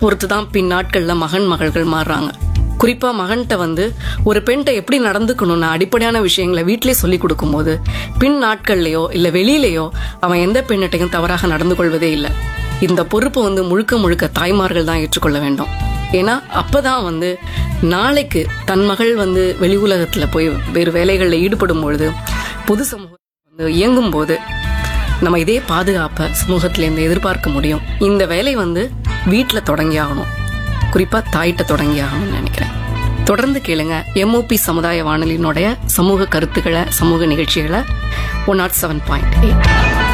பொறுத்து தான் பின் நாட்கள்ல மகன் மகள்கள் மாறுறாங்க குறிப்பா மகன்கிட்ட வந்து ஒரு பெண்கிட்ட எப்படி நடந்துக்கணும்னு அடிப்படையான விஷயங்களை வீட்டிலே சொல்லி கொடுக்கும்போது பின் நாட்கள்லயோ இல்ல வெளியிலயோ அவன் எந்த பெண்ணிட்டையும் தவறாக நடந்து கொள்வதே இல்லை இந்த பொறுப்பு வந்து முழுக்க முழுக்க தாய்மார்கள் தான் ஏற்றுக்கொள்ள வேண்டும் ஏன்னா அப்பதான் வந்து நாளைக்கு தன் மகள் வந்து வெளி உலகத்துல போய் வேறு வேலைகளில் ஈடுபடும் பொழுது பொது சமூகம் வந்து இயங்கும் போது நம்ம இதே பாதுகாப்பை சமூகத்திலேருந்து எதிர்பார்க்க முடியும் இந்த வேலை வந்து வீட்டில் தொடங்கி ஆகணும் குறிப்பாக தாயிட்ட தொடங்கி ஆகணும்னு நினைக்கிறேன் தொடர்ந்து கேளுங்க எம்ஓபி சமுதாய வானொலியினுடைய சமூக கருத்துக்களை சமூக நிகழ்ச்சிகளை one nought seven point eight